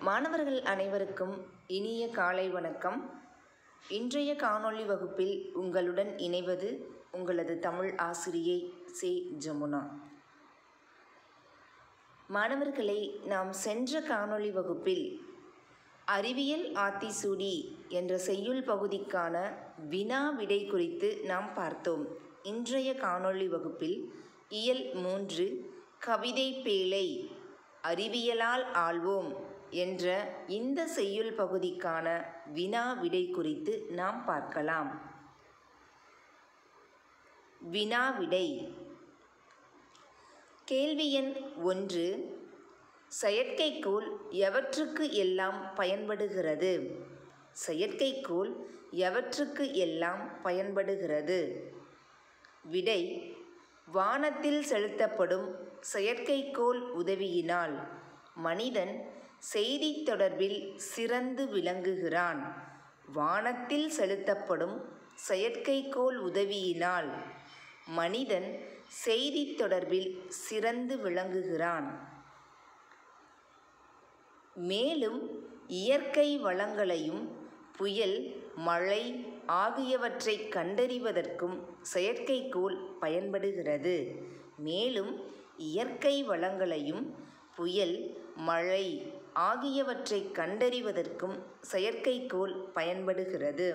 மாணவர்கள் அனைவருக்கும் இனிய காலை வணக்கம் இன்றைய காணொளி வகுப்பில் உங்களுடன் இணைவது உங்களது தமிழ் ஆசிரியை சே ஜமுனா மாணவர்களை நாம் சென்ற காணொளி வகுப்பில் அறிவியல் ஆத்திசூடி என்ற செய்யுள் பகுதிக்கான வினா விடை குறித்து நாம் பார்த்தோம் இன்றைய காணொளி வகுப்பில் இயல் மூன்று கவிதை பேழை அறிவியலால் ஆள்வோம் என்ற இந்த செய்யுள் பகுதிக்கான வினா விடை குறித்து நாம் பார்க்கலாம் வினா விடை கேள்வி எண் ஒன்று செயற்கைக்கோள் எவற்றுக்கு எல்லாம் பயன்படுகிறது செயற்கைக்கோள் எவற்றுக்கு எல்லாம் பயன்படுகிறது விடை வானத்தில் செலுத்தப்படும் செயற்கைக்கோள் உதவியினால் மனிதன் செய்தி தொடர்பில் சிறந்து விளங்குகிறான் வானத்தில் செலுத்தப்படும் செயற்கைக்கோள் உதவியினால் மனிதன் செய்தி தொடர்பில் சிறந்து விளங்குகிறான் மேலும் இயற்கை வளங்களையும் புயல் மழை ஆகியவற்றை கண்டறிவதற்கும் செயற்கைக்கோள் பயன்படுகிறது மேலும் இயற்கை வளங்களையும் புயல் மழை ஆகியவற்றை கண்டறிவதற்கும் செயற்கைக்கோள் பயன்படுகிறது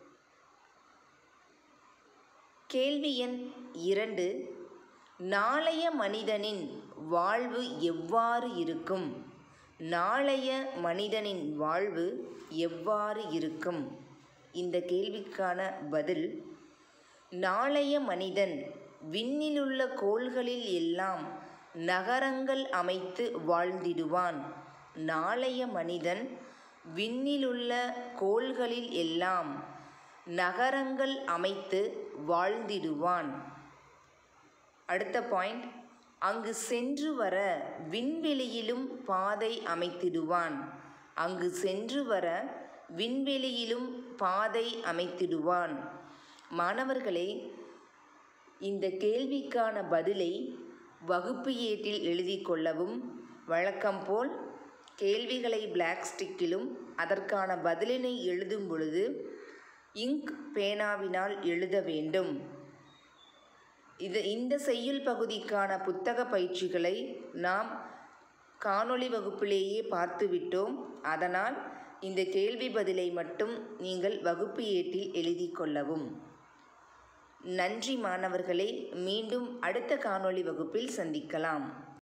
கேள்வி எண் இரண்டு நாளைய மனிதனின் வாழ்வு எவ்வாறு இருக்கும் நாளைய மனிதனின் வாழ்வு எவ்வாறு இருக்கும் இந்த கேள்விக்கான பதில் நாளைய மனிதன் விண்ணிலுள்ள கோள்களில் எல்லாம் நகரங்கள் அமைத்து வாழ்ந்திடுவான் நாளைய மனிதன் விண்ணிலுள்ள கோள்களில் எல்லாம் நகரங்கள் அமைத்து வாழ்ந்திடுவான் அடுத்த பாயிண்ட் அங்கு சென்று வர விண்வெளியிலும் பாதை அமைத்திடுவான் அங்கு சென்று வர விண்வெளியிலும் பாதை அமைத்திடுவான் மாணவர்களே இந்த கேள்விக்கான பதிலை வகுப்பு ஏட்டில் எழுதி கொள்ளவும் வழக்கம் போல் கேள்விகளை பிளாக் ஸ்டிக்கிலும் அதற்கான பதிலினை எழுதும் பொழுது இங்க் பேனாவினால் எழுத வேண்டும் இது இந்த செய்யுள் பகுதிக்கான புத்தக பயிற்சிகளை நாம் காணொளி வகுப்பிலேயே பார்த்துவிட்டோம் அதனால் இந்த கேள்வி பதிலை மட்டும் நீங்கள் வகுப்பு ஏட்டில் எழுதி கொள்ளவும் நன்றி மாணவர்களே மீண்டும் அடுத்த காணொளி வகுப்பில் சந்திக்கலாம்